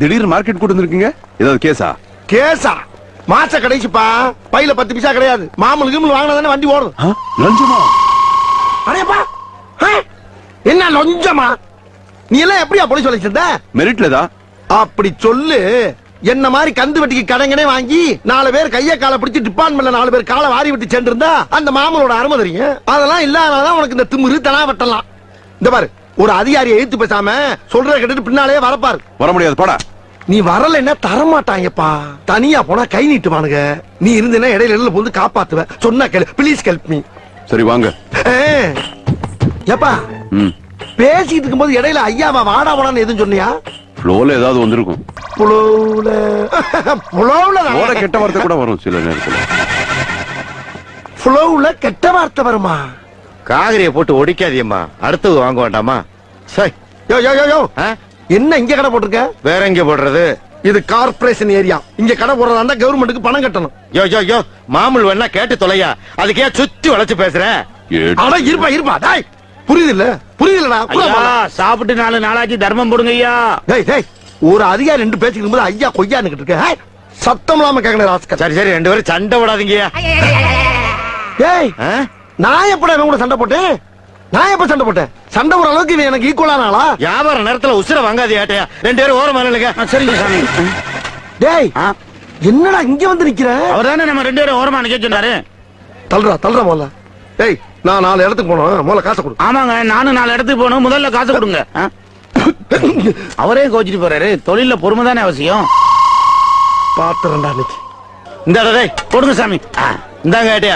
திடீர்னு மார்க்கெட் கூட்டு வந்திருக்கீங்க ஏதாவது கேஸா கேசா மாச கடைசிப்பா பையில பத்து பைசா கிடையாது மாமூல் கிமூல் வாங்கினா தானே வண்டி ஓடும் ஆ? லஞ்சமா அடேப்பா ஆ? என்ன லொஞ்சமா நீ எல்லாம் எப்படியா போலீஸ் வேலை செஞ்ச மெரிட்ல தான் அப்படி சொல்லு என்ன மாதிரி கந்து வெட்டிக்கு கடங்கனே வாங்கி நாலு பேர் கைய காலை பிடிச்சு டிபார்ட்மெண்ட்ல நாலு பேர் காலை வாரி விட்டு சென்றிருந்தா அந்த மாமனோட அருமை தெரியும் அதெல்லாம் இல்லாதனாலதான் உனக்கு இந்த திமிரு தனா வெட்டலாம் இந்த பாரு ஒரு அதிகாரியை எழுத்து பேசாம சொல்றத கேட்டுட்டு பின்னாலே வரப்பாரு வர முடியாது போடா நீ வரலைன்னா தரமாட்டாங்கப்பா தனியா போனா கை நீட்டுவானுங்க நீ இருந்தேன்னா இடையில இடையில வந்து காப்பாத்துவ சொன்னா கேளு ப்ளீஸ் ஹெல்ப் மீ சரி வாங்க ஏப்பா ம் பேசிட்டு இருக்கும்போது இடையில ஐயாவா வாடா வாடான்னு எதுவும் சொன்னியா ஃப்ளோல ஏதாவது வந்திருக்கும் புலவுல புலவுல ஓட கெட்ட வார்த்தை கூட வரும் சில நேரத்துல புலவுல கெட்ட வார்த்தை வருமா காகரிய போட்டு ஒடிக்காதியம்மா அடுத்தது வாங்க வேண்டாமா சை யோ யோ யோ யோ ஆ? என்ன இங்க கடை போட்டிருக்க வேற எங்க போடுறது இது கார்ப்பரேஷன் ஏரியா இங்க கடை போடுறதா இருந்தா கவர்மெண்ட்டுக்கு பணம் கட்டணும் யோ யோ யோ மாமூல் வேணா கேட்டு தொலையா அதுக்கே சுத்தி வளைச்சு பேசுற ஏ- அட இருப்பா இருப்பா டேய் புரியுது இல்ல புரியுது இல்லடா சாப்பிட்டு நாலு நாளாச்சு தர்மம் போடுங்க ஐயா டேய் டேய் ஒரு அதிகாரி ரெண்டு பேசிக்கும் போது ஐயா கொய்யான்னு இருக்க ஹே, சத்தம் இல்லாம கேட்கணும் ராஸ்கர் சரி சரி ரெண்டு பேரும் சண்டை விடாதீங்கய்யா டேய் ஆ? நான் எப்படா இவன் கூட சண்டை போட்டேன் நான் எப்ப சண்டை போட்டேன் சண்டை ஒரு அளவுக்கு இவன் எனக்கு ஈக்குவலான ஆளா வியாபார நேரத்துல உசுர வாங்காதியாட்டையா ரெண்டு பேரும் ஓரமா நில்லுங்க சரிங்க சாமி டேய் என்னடா இங்க வந்து நிக்கிற அவர் தானே நம்ம ரெண்டு பேரும் ஓரமா நிக்க சொன்னாரு தள்ளுறா தள்ளுறா முதல்ல டேய் நான் நாலு இடத்துக்கு போனோம் முதல்ல காசை கொடு ஆமாங்க நானும் நாலு இடத்துக்கு போகணும் முதல்ல காசு கொடுங்க ஆ? அவரே கோச்சிட்டு போறாரு தொழில பொறுமை தானே அவசியம் பாத்துறேன்டா இன்னைக்கு இந்த டேய் கொடுங்க சாமி ஆ. இந்தாங்க ஏட்டையா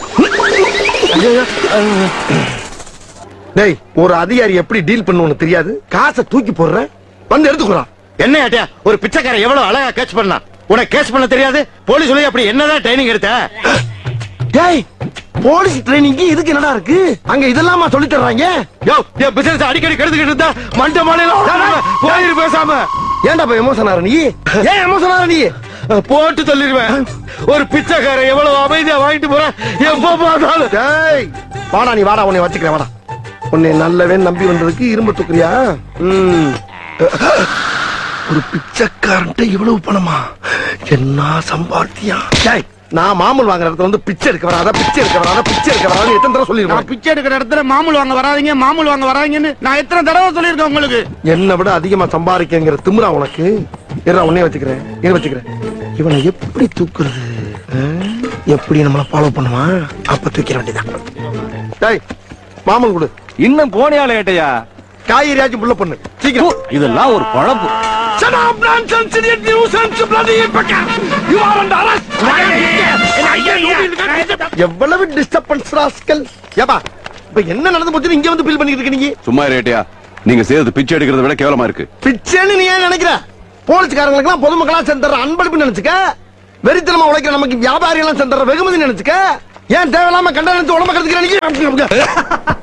டேய் ஒரு அதிகாரி எப்படி டீல் பண்ணுவோன்னு தெரியாது காசை தூக்கி போடுற வந்து எடுத்துக்கிறா என்ன ஏட்டையா ஒரு பிச்சைக்காரன் எவ்வளவு அழகா கேட்ச் பண்ணலாம் உனக்கு கேட்ச் பண்ண தெரியாது போலீஸ் சொல்லி அப்படி என்னதான் ட்ரைனிங் எடுத்த டேய் போலீஸ் ட்ரைனிங்க்கு இதுக்கு என்னடா இருக்கு அங்க இதெல்லாமா சொல்லி தர்றாங்க யோ என் பிசினஸ் அடிக்கடி கெடுத்துக்கிட்டு இருந்தா மண்ட மாலையில போயிரு பேசாம ஏன்டா போய் எமோஷன் ஆற நீ ஏன் எமோஷன் ஆற நீ போட்டு சொல்லிடுவேன் ஒரு பிச்சைக்காரன் எவ்வளவு அமைதியா வாங்கிட்டு போற எப்ப பார்த்தாலும் டேய் வாடா நீ வாடா உன்னை வச்சுக்கிறேன் வாடா உன்னை நல்லவன் நம்பி வந்ததுக்கு இரும்பு தூக்குறியா ம். ஒரு பிச்சைக்காரன்ட்ட இவ்வளவு பணமா என்ன சம்பாத்தியம் டேய் நான் மாமூல் வாங்குற இடத்துல வந்து பிச்சை எடுக்க வராத பிச்சை எடுக்க வராத பிச்சை எடுக்க வராத எத்தனை தடவை நான் சொல்லிருக்கேன் பிச்சை எடுக்கிற இடத்துல மாமூல் வாங்க வராதீங்க மாமூல் வாங்க வராதீங்கன்னு நான் எத்தனை தடவை சொல்லியிருக்கேன் உங்களுக்கு என்னை விட அதிகமா சம்பாதிக்கங்கிற திமிரா உனக்கு இருடா உன்னைய வச்சுக்கிறேன் இதை வச்சுக்கிறேன் இவனை எப்படி தூக்குறது ஆ? எப்படி நம்மள ஃபாலோ பண்ணுவான் அப்ப தூக்கிற வேண்டியதான் டேய் மாமன் கொடு இன்னும் போனியால ஏட்டையா காய்கறியாச்சும் புள்ள பண்ணு சீக்கிரம் இதெல்லாம் ஒரு பழப்பு Shut up, nonsense, idiot, nuisance, bloody hypocrite! You are under arrest! எவ்வளவு டிஸ்டர்பன்ஸ் ராஸ்கல் ஏப்பா இப்ப என்ன நடந்து போச்சுன்னு இங்க வந்து ஃபீல் பண்ணிட்டு இருக்க நீங்க சும்மா இரு ஏட்டையா நீங்க செய்யறது பிச்சை எடுக்கிறத விட கேவலமா இருக்கு பிச்சைன்னு நீ ஏன் நினைக்கிற போலீஸ்காரங்களுக்கு எல்லாம் பொதுமக்களா சென்ற அன்பளிப்பு நினைச்சுக்க வெறித்தனமா உழைக்கிற நமக்கு வியாபாரிகள் எல்லாம் சென்ற வெகுமதி நினைச்சுக்க ஏன் தேவையில்லாம கண்ட நினைச்சு உடம்பு கருத்துக்கிற நீங்க